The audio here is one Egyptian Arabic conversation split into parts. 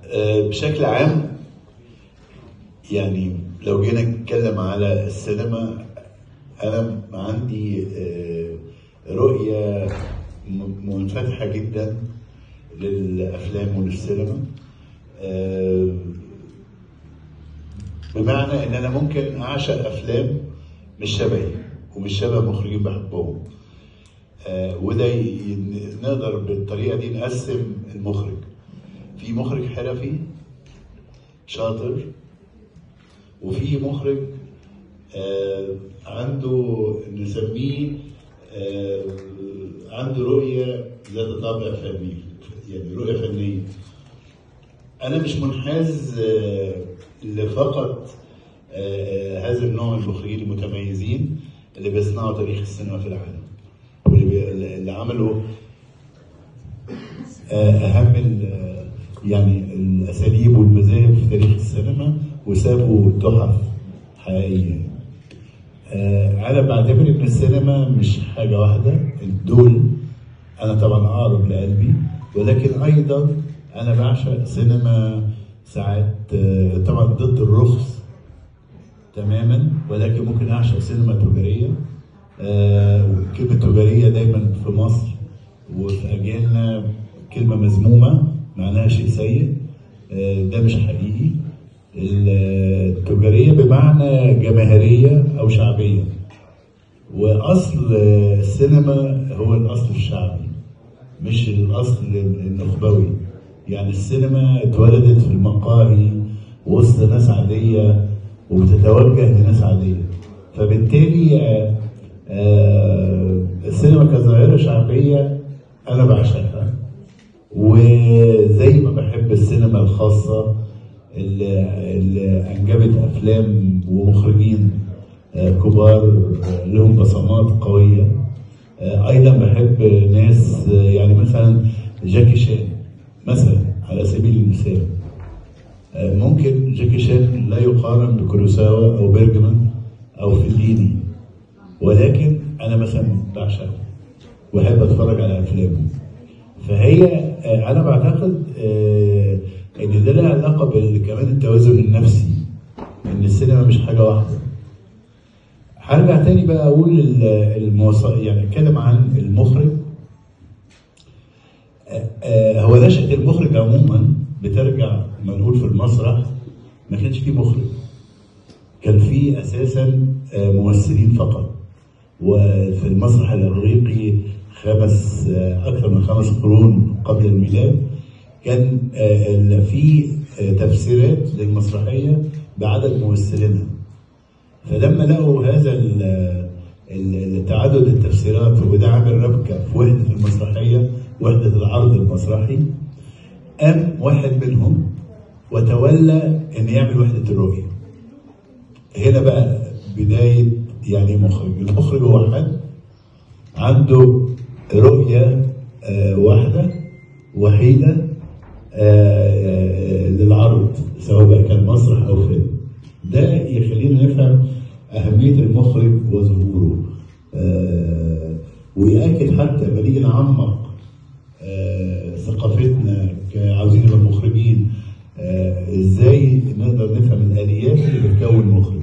آه، بشكل عام يعني لو جينا نتكلم على السينما انا عندي آه، رؤيه م- منفتحه جدا للافلام وللسينما آه، بمعنى ان انا ممكن اعشق افلام مش شبهي ومش شبه مخرجين بحبهم آه، وده ي- نقدر بالطريقه دي نقسم المخرج في مخرج حرفي شاطر وفي مخرج آه، عنده نسميه آه، عنده رؤيه ذات طابع فني يعني رؤيه فنيه انا مش منحاز آه، لفقط آه، هذا النوع من المخرجين المتميزين اللي بيصنعوا تاريخ السينما في العالم واللي بي- اللي عملوا آه، اهم ال- يعني الاساليب والمذاهب في تاريخ السينما وسابوا تحف حقيقيه آه، انا بعتبر ان السينما مش حاجه واحده دول انا طبعا اقرب لقلبي ولكن ايضا انا بعشق سينما ساعات آه، طبعا ضد الرخص تماما ولكن ممكن اعشق سينما تجاريه آه، كلمه تجاريه دايما في مصر وفي اجيالنا كلمه مذمومه معناها شيء سيء آه، ده مش حقيقي التجاريه بمعنى جماهيريه او شعبيه واصل السينما هو الاصل الشعبي مش الاصل النخبوي يعني السينما اتولدت في المقاهي وسط ناس عاديه وبتتوجه لناس عاديه فبالتالي آه، آه، السينما كظاهره شعبيه انا بعشقها وزي ما بحب السينما الخاصه اللي, اللي انجبت افلام ومخرجين آه، كبار آه، لهم بصمات قويه آه، ايضا بحب ناس آه، يعني مثلا جاكي شان مثلا على سبيل المثال آه، ممكن جاكي شان لا يقارن بكروساوا او بيرجمان او فيليني ولكن انا مثلا بعشقه واحب اتفرج على افلامه فهي آه، انا بعتقد آه، ان ده له علاقه بال- كمان التوازن النفسي ان السينما مش حاجه واحده هرجع تاني بقى اقول ال- المواص- يعني اتكلم عن المخرج آه، آه، هو نشأة المخرج عموما بترجع ما نقول في المسرح ما كانش فيه مخرج كان فيه اساسا آه، ممثلين فقط وفي المسرح الاغريقي خمس آه، اكثر من خمس قرون قبل الميلاد كان آه، ال- في آه، تفسيرات للمسرحيه بعدد ممثلينها فلما لقوا هذا ال- ال- التعدد التفسيرات وده عامل ربكه في وحده المسرحيه وحده العرض المسرحي قام واحد منهم وتولى ان يعمل وحده الرؤيه هنا بقى بدايه يعني مخرج المخرج هو حد عنده رؤيه آه، واحده وحيده آه، آه، للعرض سواء بقى كان مسرح او فيلم ده يخلينا نفهم اهميه المخرج وظهوره آه، ويأكد حتى لما نيجي نعمق آه، ثقافتنا كعاوزين نبقى مخرجين آه، ازاي نقدر نفهم الاليات اللي بتكون مخرج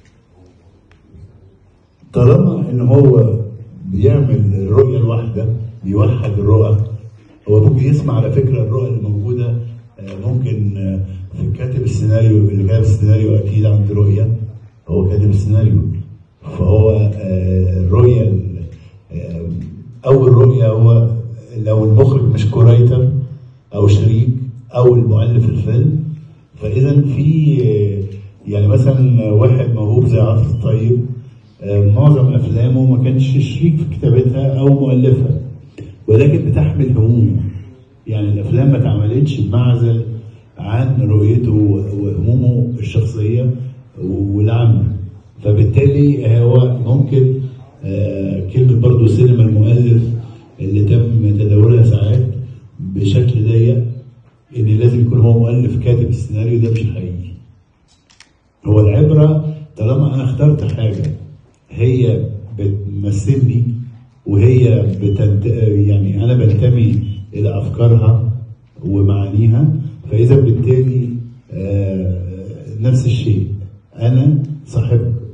طالما ان هو بيعمل الرؤيه الواحده بيوحد الرؤى هو ممكن يسمع على فكره الرؤى اللي موجوده آه، ممكن آه، في كاتب السيناريو اللي كاتب السيناريو اكيد عنده رؤيه هو كاتب السيناريو فهو آه، الرؤيه ال- آه، اول رؤيه هو لو المخرج مش كورايتر او شريك او المؤلف الفيلم فاذا في آه، يعني مثلا واحد موهوب زي عاطف الطيب آه، معظم افلامه ما كانش شريك في كتابتها او مؤلفها ولكن بتحمل همومه يعني الافلام ما اتعملتش بمعزل عن رؤيته وهمومه الشخصيه والعامه فبالتالي هو ممكن آه، كلمه برضو سينما المؤلف اللي تم تداولها ساعات بشكل ضيق ان لازم يكون هو مؤلف كاتب السيناريو ده مش حقيقي هو العبره طالما انا اخترت حاجه هي بتمثلني وهي بتنت... يعني انا بنتمي الى افكارها ومعانيها فاذا بالتالي آه، نفس الشيء انا صاحب